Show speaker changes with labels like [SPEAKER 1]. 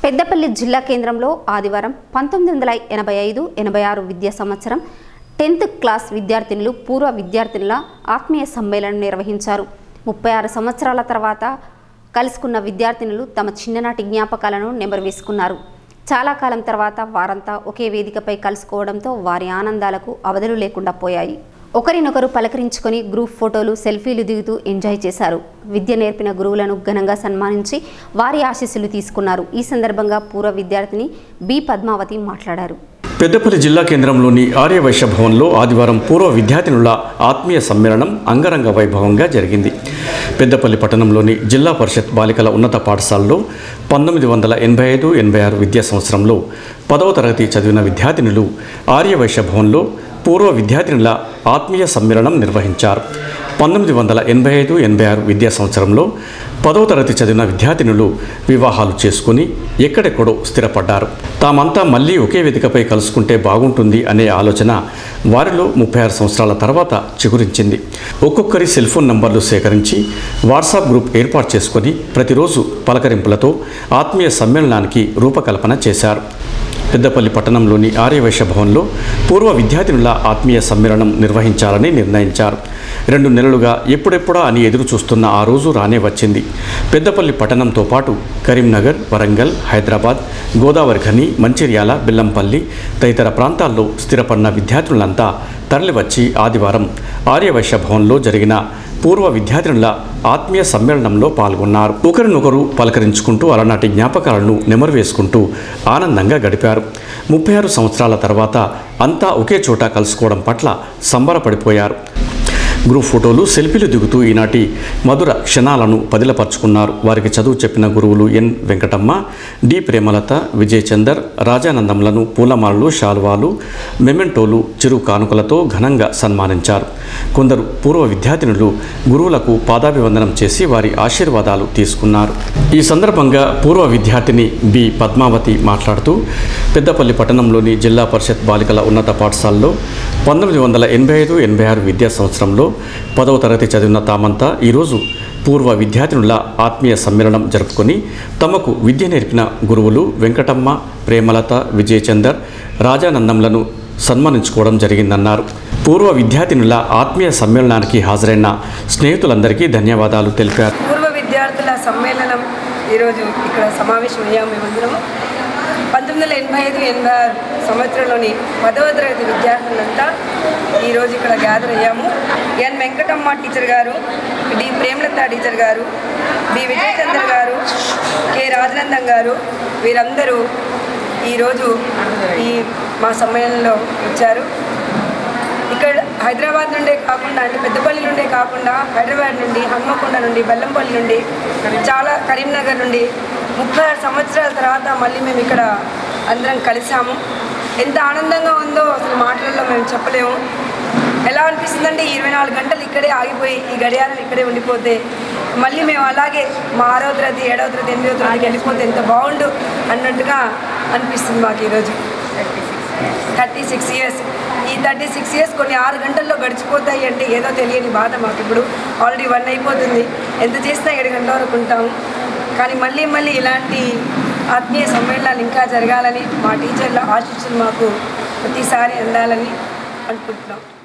[SPEAKER 1] పెద్దపల్లి జిల్లా కేంద్రంలో ఆదివారం పంతొమ్మిది వందల ఎనభై ఐదు ఎనభై ఆరు విద్యా సంవత్సరం టెన్త్ క్లాస్ విద్యార్థినులు పూర్వ విద్యార్థినుల ఆత్మీయ సమ్మేళనం నిర్వహించారు ముప్పై ఆరు సంవత్సరాల తర్వాత కలుసుకున్న విద్యార్థినులు తమ చిన్ననాటి జ్ఞాపకాలను నెమరు వేసుకున్నారు చాలా కాలం తర్వాత వారంతా ఒకే వేదికపై కలుసుకోవడంతో వారి ఆనందాలకు అవధులు లేకుండా పోయాయి ఒకరినొకరు పలకరించుకొని గ్రూప్ ఫోటోలు సెల్ఫీలు దిగుతూ ఎంజాయ్ చేశారు విద్య నేర్పిన గురువులను ఘనంగా సన్మానించి వారి ఆశీస్సులు తీసుకున్నారు ఈ సందర్భంగా పూర్వ విద్యార్థిని బి పద్మావతి మాట్లాడారు
[SPEAKER 2] పెద్దపల్లి జిల్లా కేంద్రంలోని ఆర్యవైశ్య భవన్లో ఆదివారం పూర్వ విద్యార్థినుల ఆత్మీయ సమ్మేళనం అంగరంగ వైభవంగా జరిగింది పెద్దపల్లి పట్టణంలోని జిల్లా పరిషత్ బాలికల ఉన్నత పాఠశాలలో పంతొమ్మిది వందల ఎనభై ఐదు ఎనభై ఆరు విద్యా సంవత్సరంలో పదవ తరగతి చదివిన విద్యార్థినులు ఆర్యవైశ్య భవన్లో పూర్వ విద్యార్థినుల ఆత్మీయ సమ్మేళనం నిర్వహించారు పంతొమ్మిది వందల ఎనభై ఐదు ఎనభై ఆరు విద్యా సంవత్సరంలో పదవ తరగతి చదివిన విద్యార్థినులు వివాహాలు చేసుకుని ఎక్కడెక్కడో స్థిరపడ్డారు తామంతా మళ్ళీ ఒకే వేదికపై కలుసుకుంటే బాగుంటుంది అనే ఆలోచన వారిలో ముప్పై ఆరు సంవత్సరాల తర్వాత చిగురించింది ఒక్కొక్కరి సెల్ ఫోన్ నంబర్లు సేకరించి వాట్సాప్ గ్రూప్ ఏర్పాటు చేసుకొని ప్రతిరోజు పలకరింపులతో ఆత్మీయ సమ్మేళనానికి రూపకల్పన చేశారు పెద్దపల్లి పట్టణంలోని ఆర్యవైశ్య భవన్లో పూర్వ విద్యార్థినుల ఆత్మీయ సమ్మేళనం నిర్వహించాలని నిర్ణయించారు రెండు నెలలుగా ఎప్పుడెప్పుడా అని ఎదురు చూస్తున్న ఆ రోజు రానే వచ్చింది పెద్దపల్లి పట్టణంతో పాటు కరీంనగర్ వరంగల్ హైదరాబాద్ గోదావరి ఖని మంచిర్యాల బెల్లంపల్లి తదితర ప్రాంతాల్లో స్థిరపడిన విద్యార్థులంతా తరలివచ్చి ఆదివారం ఆర్యవైశ్య భవన్లో జరిగిన పూర్వ విద్యార్థినుల ఆత్మీయ సమ్మేళనంలో పాల్గొన్నారు ఒకరినొకరు పలకరించుకుంటూ అలనాటి జ్ఞాపకాలను నెమరు వేసుకుంటూ ఆనందంగా గడిపారు ముప్పై ఆరు సంవత్సరాల తర్వాత అంతా ఒకే చోట కలుసుకోవడం పట్ల సంబరపడిపోయారు గ్రూప్ ఫోటోలు సెల్ఫీలు దిగుతూ ఈనాటి మధుర క్షణాలను పదిలపరుచుకున్నారు వారికి చదువు చెప్పిన గురువులు ఎన్ వెంకటమ్మ డి ప్రేమలత విజయ్ చందర్ రాజానందంలను పూలమాలలు శాల్వాలు మెమెంటోలు చిరు కానుకలతో ఘనంగా సన్మానించారు కొందరు పూర్వ విద్యార్థినులు గురువులకు పాదాభివందనం చేసి వారి ఆశీర్వాదాలు తీసుకున్నారు ఈ సందర్భంగా పూర్వ విద్యార్థిని బి పద్మావతి మాట్లాడుతూ పెద్దపల్లి పట్టణంలోని జిల్లా పరిషత్ బాలికల ఉన్నత పాఠశాలలో పంతొమ్మిది వందల ఎనభై ఐదు ఎనభై ఆరు విద్యా సంవత్సరంలో పదవ తరగతి చదివిన తామంతా ఈరోజు పూర్వ విద్యార్థినుల ఆత్మీయ సమ్మేళనం జరుపుకొని తమకు విద్య నేర్పిన గురువులు వెంకటమ్మ ప్రేమలత విజయచందర్ రాజానందంలను సన్మానించుకోవడం జరిగిందన్నారు పూర్వ విద్యార్థినుల ఆత్మీయ సమ్మేళనానికి హాజరైన స్నేహితులందరికీ ధన్యవాదాలు తెలిపారు
[SPEAKER 3] పూర్వ విద్యార్థుల సమ్మేళనం ఈరోజు ఇక్కడ సమావేశమయ్యాము మేమందరము పంతొమ్మిది వందల ఎనభై ఐదు ఎనభై ఆరు సంవత్సరంలోని పదవ తరగతి విద్యార్థులంతా ఈరోజు ఇక్కడ గ్యాదర్ అయ్యాము N Venkatamma teacher garu D Premalatha teacher garu B Vijayachandra garu K రాజనందం గారు వీరందరూ ఈరోజు ఈ మా సమ్మేళనంలో వచ్చారు ఇక్కడ హైదరాబాద్ నుండే కాకుండా అంటే పెద్దపల్లి నుండే కాకుండా హైదరాబాద్ నుండి హన్మకొండ నుండి బెల్లంపల్లి నుండి చాలా కరీంనగర్ నుండి ముప్పై ఆరు సంవత్సరాల తర్వాత మళ్ళీ మేము ఇక్కడ అందరం కలిసాము ఎంత ఆనందంగా ఉందో అసలు మాటలలో మేము చెప్పలేము ఎలా అనిపిస్తుందంటే ఈ ఇరవై నాలుగు గంటలు ఇక్కడే ఆగిపోయి ఈ గడియారం ఇక్కడే ఉండిపోతే మళ్ళీ మేము అలాగే మా ఆరవ తరగతి ఏడవ తరగతి ఎనిమిదవ తరగతికి వెళ్ళిపోతే ఎంత బాగుండు అన్నట్టుగా అనిపిస్తుంది మాకు ఈరోజు థర్టీ సిక్స్ ఇయర్స్ ఈ థర్టీ సిక్స్ ఇయర్స్ కొన్ని ఆరు గంటల్లో గడిచిపోతాయి అంటే ఏదో తెలియని బాధ మాకు ఇప్పుడు ఆల్రెడీ వన్ అయిపోతుంది ఎంత చేసినా ఏడు గంటల వరకు ఉంటాము కానీ మళ్ళీ మళ్ళీ ఇలాంటి ఆత్మీయ సమ్మేళనాలు ఇంకా జరగాలని మా టీచర్ల ఆశీస్సులు మాకు ప్రతిసారి అందాలని అనుకుంటున్నాం